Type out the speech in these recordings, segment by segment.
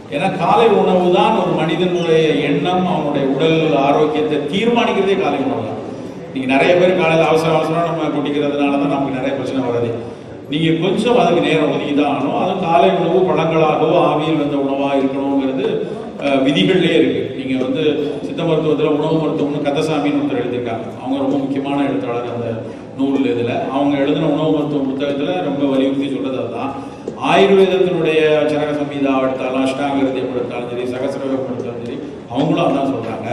ஏன்னா காலை உணவு தான் ஒரு மனிதனுடைய எண்ணம் அவனுடைய உடல் ஆரோக்கியத்தை தீர்மானிக்கிறதே காலை உணவு தான் நீங்க நிறைய பேர் காலையில் அவசர அவசரம் நம்ம குடிக்கிறதுனால தான் நமக்கு நிறைய பிரச்சனை வருது நீங்க கொஞ்சம் அதுக்கு நேரம் ஒதுக்கி தான் ஆகணும் அதுவும் காலை உணவு பழங்களாகவோ ஆவியில் வந்த உணவா இருக்கணுங்கிறது அஹ், விதிகள்லயே இருக்கு நீங்க வந்து சித்த மருத்துவத்துல உணவு மருத்துவம்னு கந்தசாமின்னு ஒருத்தர் எழுதியிருக்காங்க அவங்க ரொம்ப முக்கியமான எழுத்தாளர் அந்த நூல் இதுல அவங்க எழுதின உணவு மருத்துவ புத்தகத்துல ரொம்ப வலியுறுத்தி சொல்றது அதுதான் ஆயுர்வேதத்தினுடைய சரக சம்ஹிதா எடுத்தாலும் அஷ்டாங்க ஹிருதயம் எடுத்தாலும் சரி சகசிரகம் எடுத்தாலும் சரி அவங்களும் அதான் சொல்றாங்க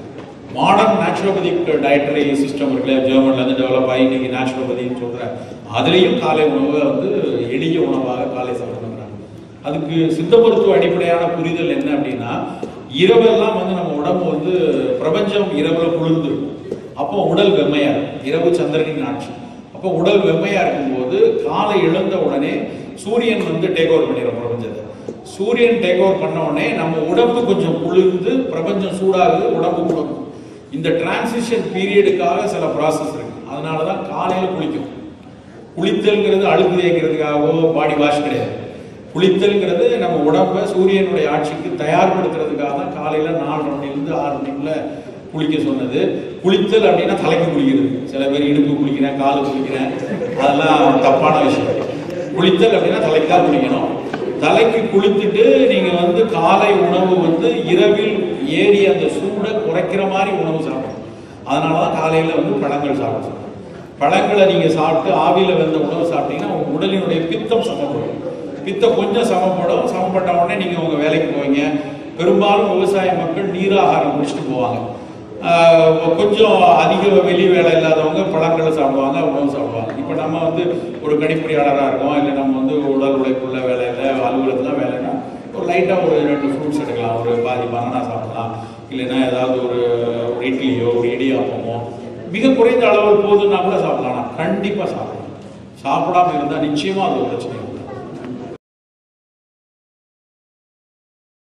மாடர்ன் நேச்சுரோபதிக் டயட்டரி சிஸ்டம் இருக்குல்ல ஜெர்மன்ல இருந்து டெவலப் ஆகி இன்னைக்கு நேச்சுரோபதின்னு சொல்ற அதுலேயும் காலை உணவை வந்து எளிய உணவாக காலை சாப்பிடணுங்கிறாங்க அதுக்கு சித்த மருத்துவ அடிப்படையான புரிதல் என்ன அப்படின்னா இரவெல்லாம் வந்து நம்ம உடம்பு வந்து பிரபஞ்சம் இரவுல குளிர்ந்துருக்கும் அப்போ உடல் வெம்மையா இருக்கும் இரவு சந்திரனின் ஆட்சி அப்போ உடல் வெம்மையா இருக்கும்போது காலை எழுந்த உடனே சூரியன் வந்து டேக் ஓவர் பண்ணிடும் பிரபஞ்சத்தை சூரியன் டேக் ஓவர் பண்ண உடனே நம்ம உடம்பு கொஞ்சம் குளிர்ந்து பிரபஞ்சம் சூடாகுது உடம்பு குளிரும் இந்த டிரான்சிஷன் பீரியடுக்காக சில ப்ராசஸ் இருக்கு அதனால தான் காலையில் குளிக்கும் குளித்தல்ங்கிறது அழுக்கு தேய்க்கிறதுக்காகவோ பாடி வாஷ் கிடையாது குளித்தல்ங்கிறது நம்ம உடம்பை சூரியனுடைய ஆட்சிக்கு தயார்படுத்துறதுக்காக தான் காலையில் நாலரை மணிலேருந்து ஆறு மணிக்குள்ள குளிக்க சொன்னது குளித்தல் அப்படின்னா தலைக்கு குளிக்கிறது சில பேர் இடுப்பு குளிக்கிறேன் காலு குளிக்கிறேன் அதெல்லாம் தப்பான விஷயம் குளித்தல் அப்படின்னா தலைக்கு தான் குளிக்கணும் தலைக்கு குளித்துட்டு நீங்க வந்து காலை உணவு வந்து இரவில் ஏறி அந்த சூடை குறைக்கிற மாதிரி உணவு சாப்பிடணும் அதனால தான் காலையில வந்து பழங்கள் சாப்பிட சொல்றோம் பழங்களை நீங்க சாப்பிட்டு ஆவியில வெந்த உணவு சாப்பிட்டீங்கன்னா உங்க உடலினுடைய பித்தம் சமப்படும் பித்தம் கொஞ்சம் சமப்படும் சமப்பட்ட உடனே நீங்க உங்க வேலைக்கு போவீங்க பெரும்பாலும் விவசாய மக்கள் நீராகாரம் குடிச்சிட்டு போவாங்க ஆஹ் கொஞ்சம் அதிக வெளி வேலை இல்லாதவங்க பழங்களை சாப்பிடுவாங்க உணவு சாப்பிடுவாங்க இப்போ நம்ம வந்து ஒரு கணிப்பொறியாளராக இருக்கோம் இல்லை நம்ம வந்து உடல் உழைப்புள்ள வேலையில் அலுவலகத்தில் வேலைன்னா ஒரு லைட்டாக ஒரு ரெண்டு ஃப்ரூட்ஸ் எடுக்கலாம் ஒரு பாதி பனானா சாப்பிடலாம் இல்லைன்னா ஏதாவது ஒரு ஒரு இட்லியோ ஒரு இடியாப்பமோ மிக குறைந்த அளவு போதுன்னா கூட சாப்பிடலாம் ஆனால் கண்டிப்பாக சாப்பிடலாம் சாப்பிடாம இருந்தால் நிச்சயமாக அது ஒரு பிரச்சனை வரும்.